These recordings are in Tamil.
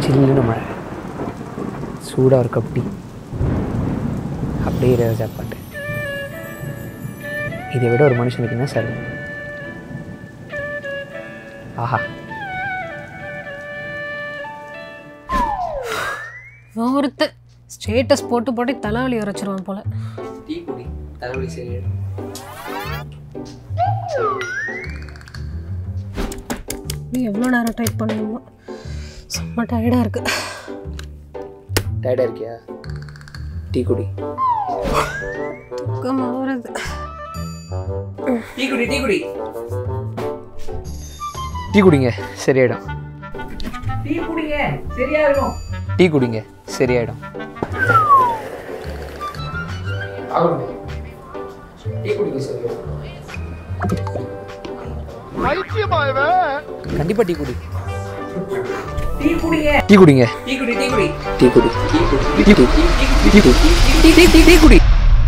சில்லுன்னு மழை சூடாக ஒரு கப் டீ அப்படியே ரோஜா பாட்டு இதை விட ஒரு மனுஷனுக்கு என்ன சார் வேணும்? ஆஹா ஒருத்து ஸ்டேட்டஸ் போட்டு போட்டு தலைவலி உரைச்சிருவான் போல டீ குடி தலைவலி சரி நீ எவ்வளோ நேரம் டைப் பண்ணுவோம் செம்ம டயர்டாக இருக்கு டயர்டாக இருக்கியா டீ குடி தூக்கமாக வருது டீ குடி டீ குடி டீ குடிங்க சரியாயிடும் டீ குடிங்க சரியாயிடும் டீ குடிங்க சரியாயிடும் டீ குடிங்க சரியாயிடும் கண்டிப்பா டீ குடி டீ குடிங்க டீ குடிங்க டீ குடி டீ குடி டீ குடி டீ குடி டீ குடி டீ குடி டீ குடி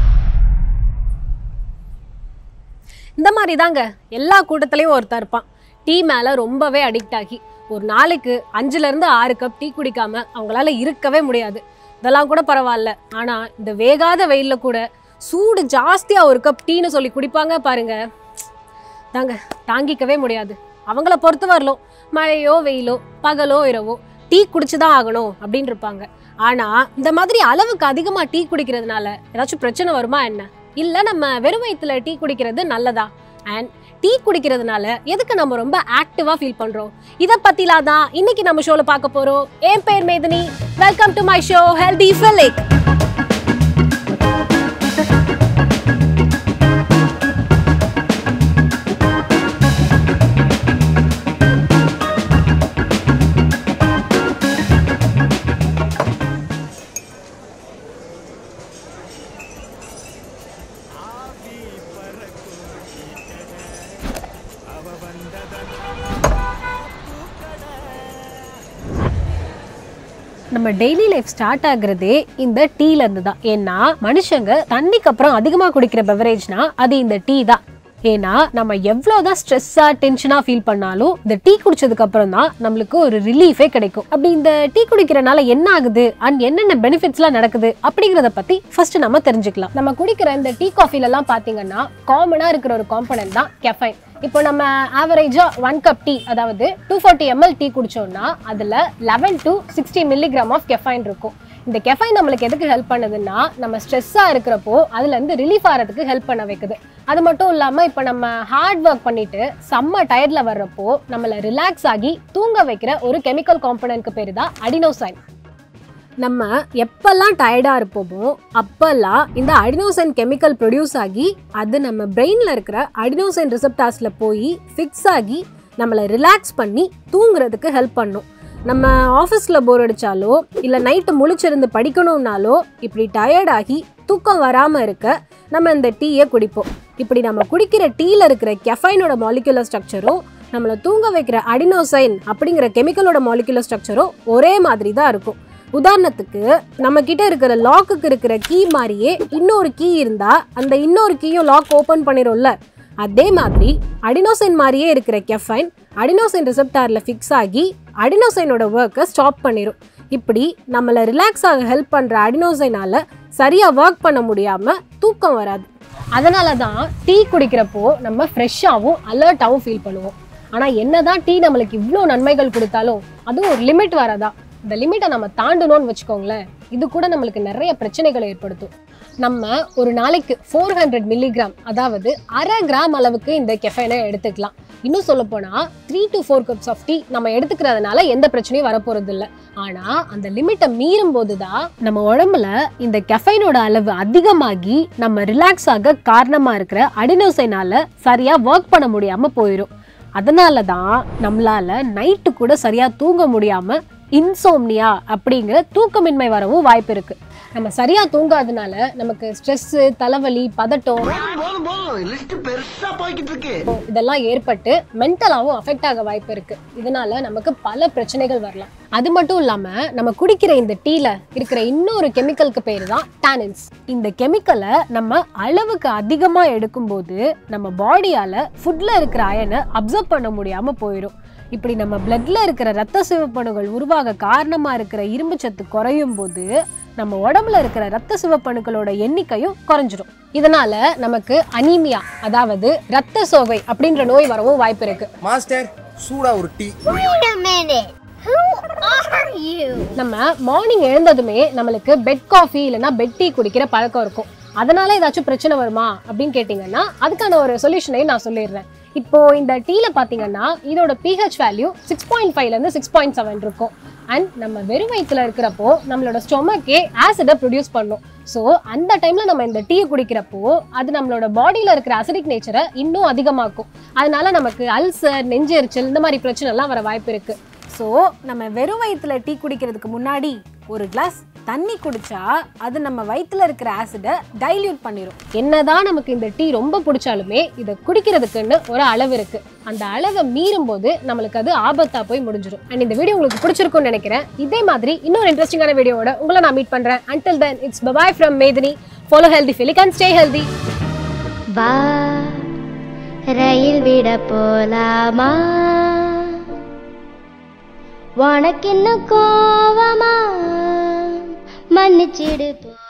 இந்த மாதிரி தாங்க எல்லா கூட்டத்துலேயும் ஒருத்தர் இருப்பான் டீ மேலே ரொம்பவே அடிக்ட் ஆகி ஒரு நாளைக்கு அஞ்சுலேருந்து ஆறு கப் டீ குடிக்காம அவங்களால இருக்கவே முடியாது இதெல்லாம் கூட பரவாயில்ல ஆனால் இந்த வேகாத வெயிலில் கூட சூடு ஜாஸ்தியாக ஒரு கப் டீன்னு சொல்லி குடிப்பாங்க பாருங்க தாங்க தாங்கிக்கவே முடியாது அவங்கள பொறுத்த வரலும் மழையோ வெயிலோ பகலோ இரவோ டீ குடிச்சு தான் ஆகணும் அப்படின்னு இருப்பாங்க ஆனால் இந்த மாதிரி அளவுக்கு அதிகமாக டீ குடிக்கிறதுனால ஏதாச்சும் பிரச்சனை வருமா என்ன இல்லை நம்ம வெறும் வயிற்றுல டீ குடிக்கிறது நல்லதா அண்ட் டீ குடிக்கிறதுனால எதுக்கு நம்ம ரொம்ப ஆக்டிவாக ஃபீல் பண்ணுறோம் இதை பற்றிலாம் தான் இன்னைக்கு நம்ம ஷோவில் பார்க்க போகிறோம் என் பேர் Medhini welcome to my show healthy flick நம்ம டெய்லி லைஃப் ஸ்டார்ட் ஆகுறதே இந்த டீல இருந்து தான் ஏன்னா மனுஷங்க தண்ணிக்கு அப்புறம் அதிகமாக குடிக்கிற பெவரேஜ்னா அது இந்த டீ தான் ஏன்னா நம்ம எவ்வளோதான் ஸ்ட்ரெஸ்ஸாக டென்ஷனாக ஃபீல் பண்ணாலும் இந்த டீ குடிச்சதுக்கு அப்புறம் தான் நம்மளுக்கு ஒரு ரிலீஃபே கிடைக்கும் அப்படி இந்த டீ குடிக்கிறனால என்ன ஆகுது அண்ட் என்னென்ன பெனிஃபிட்ஸ்லாம் நடக்குது அப்படிங்கிறத பற்றி ஃபர்ஸ்ட் நம்ம தெரிஞ்சுக்கலாம் நம்ம குடிக்கிற இந்த டீ காஃபிலலாம் பார்த்தீங்கன்னா காமனாக இருக்கிற ஒரு காம்பனன்ட் தான் கெஃபைன் இப்போ நம்ம ஆவரேஜாக ஒன் கப் டீ அதாவது டூ ஃபார்ட்டி எம்எல் டீ குடிச்சோம்னா அதில் eleven to sixty milligram of caffeine இருக்கும் இந்த கெஃபைன் நம்மளுக்கு எதுக்கு ஹெல்ப் பண்ணுதுன்னா நம்ம ஸ்ட்ரெஸ்ஸாக இருக்கிறப்போ அதுலேருந்து ரிலீஃப் ஆகிறதுக்கு ஹெல்ப் பண்ண வைக்குது அது மட்டும் இல்லாமல் இப்போ நம்ம ஹார்ட் ஒர்க் பண்ணிட்டு செம்ம டயர்டில் வர்றப்போ நம்மளை ரிலாக்ஸ் ஆகி தூங்க வைக்கிற ஒரு கெமிக்கல் காம்பனன்ட்க்கு பேர் தான் அடினோசைன் நம்ம எப்பெல்லாம் டயர்டாக இருப்போமோ அப்பெல்லாம் இந்த அடினோசைன் கெமிக்கல் ப்ரொடியூஸ் ஆகி அது நம்ம பிரெயினில் இருக்கிற அடினோசைன் ரிசப்டாஸில் போய் ஃபிக்ஸ் ஆகி நம்மளை ரிலாக்ஸ் பண்ணி தூங்குறதுக்கு ஹெல்ப் பண்ணும் நம்ம ஆஃபீஸில் போர் அடித்தாலோ இல்லை நைட்டு முழிச்சிருந்து படிக்கணும்னாலோ இப்படி டயர்டாகி தூக்கம் வராமல் இருக்க நம்ம இந்த டீயை குடிப்போம் இப்படி நம்ம குடிக்கிற டீயில் இருக்கிற கெஃபைனோட மாலிகுலர் ஸ்ட்ரக்சரும் நம்மளை தூங்க வைக்கிற அடினோசைன் அப்படிங்கிற கெமிக்கலோட மாலிகுலர் ஸ்ட்ரக்சரும் ஒரே மாதிரி தான் இருக்கும் உதாரணத்துக்கு நம்ம கிட்ட இருக்கிற லாக்குக்கு இருக்கிற கீ மாதிரியே இன்னொரு கீ இருந்தா அந்த இன்னொரு கீயும் லாக் ஓபன் பண்ணிரும்ல அதே மாதிரி அடினோசைன் மாதிரியே இருக்கிற கெஃபைன் அடினோசைன் ரிசப்டாரில் ஃபிக்ஸ் ஆகி அடினோசைனோட ஒர்க்கை ஸ்டாப் பண்ணிரும் இப்படி நம்மளை ரிலாக்ஸ் ஆக ஹெல்ப் பண்ணுற அடினோசைனால சரியாக ஒர்க் பண்ண முடியாமல் தூக்கம் வராது அதனால தான் டீ குடிக்கிறப்போ நம்ம ஃப்ரெஷ்ஷாகவும் அலர்ட்டாகவும் ஃபீல் பண்ணுவோம் ஆனால் என்னதான் டீ நம்மளுக்கு இவ்வளோ நன்மைகள் கொடுத்தாலும் அதுவும் ஒரு லிமிட் வரதா இந்த லிமிட்டை நம்ம தாண்டணும்னு வச்சுக்கோங்களேன் இது கூட நம்மளுக்கு நிறைய பிரச்சனைகளை ஏற்படுத்தும் நம்ம ஒரு நாளைக்கு ஃபோர் ஹண்ட்ரட் மில்லிகிராம் அதாவது அரை கிராம் அளவுக்கு இந்த கெஃபைனை எடுத்துக்கலாம் இன்னும் சொல்லப் போனா three to four cups of tea நம்ம எடுத்துக்கிறதுனால எந்த பிரச்சனையும் வரப்போறது இல்லை ஆனால் அந்த லிமிட்டை மீறும் போது தான் நம்ம உடம்புல இந்த கெஃபைனோட அளவு அதிகமாகி நம்ம ரிலாக்ஸ் ஆக காரணமாக இருக்கிற அடினோசைனால சரியாக ஒர்க் பண்ண முடியாமல் போயிடும் அதனால தான் நம்மளால நைட்டு கூட சரியாக தூங்க முடியாமல் இன்சோம்னியா அப்படிங்கிற தூக்கமின்மை வரவும் வாய்ப்பு இருக்கு நம்ம சரியா தூங்காதனால நமக்கு ஸ்ட்ரெஸ்ஸு தலைவலி பதட்டம் போதும் போதும் லிஸ்ட் பெருசா போய்கிட்டு இருக்கு இதெல்லாம் ஏற்பட்டு மென்டலாகவும் அஃபெக்ட் ஆக வாய்ப்பு இருக்கு இதனால நமக்கு பல பிரச்சனைகள் வரலாம் அது மட்டும் இல்லாம நம்ம குடிக்கிற இந்த டீல இருக்கிற இன்னொரு கெமிக்கலுக்கு பேர் தான் டானின்ஸ் இந்த கெமிக்கலை நம்ம அளவுக்கு அதிகமா எடுக்கும்போது நம்ம பாடியால ஃபுட்ல இருக்கிற அயனை அப்சர்வ் பண்ண முடியாம போயிடும் இப்படி நம்ம பிளட்ல இருக்கிற ரத்த சிவப்பணுகள் உருவாக காரணமா இருக்கிற இரும்பு சத்து குறையும் போது நம்ம உடம்புல இருக்கிற ரத்த சிவப்பணுக்களோட எண்ணிக்கையும் குறைஞ்சிரும் இதனால நமக்கு அனீமியா அதாவது ரத்த சோகை அப்படின்ற நோய் வரவும் வாய்ப்பு இருக்கு மாஸ்டர் சூடா ஒரு tea Wait a minute. Who are you? நம்ம மார்னிங் எழுந்ததுமே நம்மளுக்கு பெட் காஃபி இல்லைன்னா பெட் டீ குடிக்கிற பழக்கம் இருக்கும் அதனால ஏதாச்சும் பிரச்சனை வருமா அப்படின்னு கேட்டிங்கன்னா அதுக்கான ஒரு சொல்யூஷனையும் நான் சொல்லிடுறேன் இப்போ இந்த டீல பார்த்தீங்கன்னா இதோட பிஹெச் வேல்யூ சிக்ஸ் பாயிண்ட் ஃபைவ்லேருந்து சிக்ஸ் பாயிண்ட் செவன் இருக்கும் அண்ட் நம்ம வெறும் வயிற்றுல இருக்கிறப்போ நம்மளோட ஸ்டொமக்கே ஆசிடை ப்ரொடியூஸ் பண்ணும் ஸோ அந்த டைம்ல நம்ம இந்த டீ குடிக்கிறப்போ அது நம்மளோட பாடியில இருக்கிற அசிடிக் நேச்சரை இன்னும் அதிகமாக்கும் அதனால நமக்கு அல்சர் நெஞ்செரிச்சல் இந்த மாதிரி பிரச்சனை எல்லாம் வர வாய்ப்பு இருக்கு ஸோ நம்ம வெறும் வயிற்றுல டீ குடிக்கிறதுக்கு முன்னாடி ஒரு கிளாஸ் தண்ணி குடிச்சா அது நம்ம வயிற்றுல இருக்கிற ஆசிடை டைல்யூட் பண்ணிடும் என்னதான் நமக்கு இந்த டீ ரொம்ப பிடிச்சாலுமே இதை குடிக்கிறதுக்குன்னு ஒரு அளவு இருக்கு அந்த அளவை மீறும் போது நம்மளுக்கு அது ஆபத்தா போய் முடிஞ்சிடும் அண்ட் இந்த வீடியோ உங்களுக்கு பிடிச்சிருக்கும்னு நினைக்கிறேன் இதே மாதிரி இன்னொரு இன்ட்ரெஸ்டிங்கான வீடியோவோட உங்களை நான் மீட் பண்றேன் until then it's bye bye from Medhini follow healthy flick and stay healthy வா ரயில் விட போலாமா உனக்கு இன்னும் கோவமா மன்னிச்சிடு போ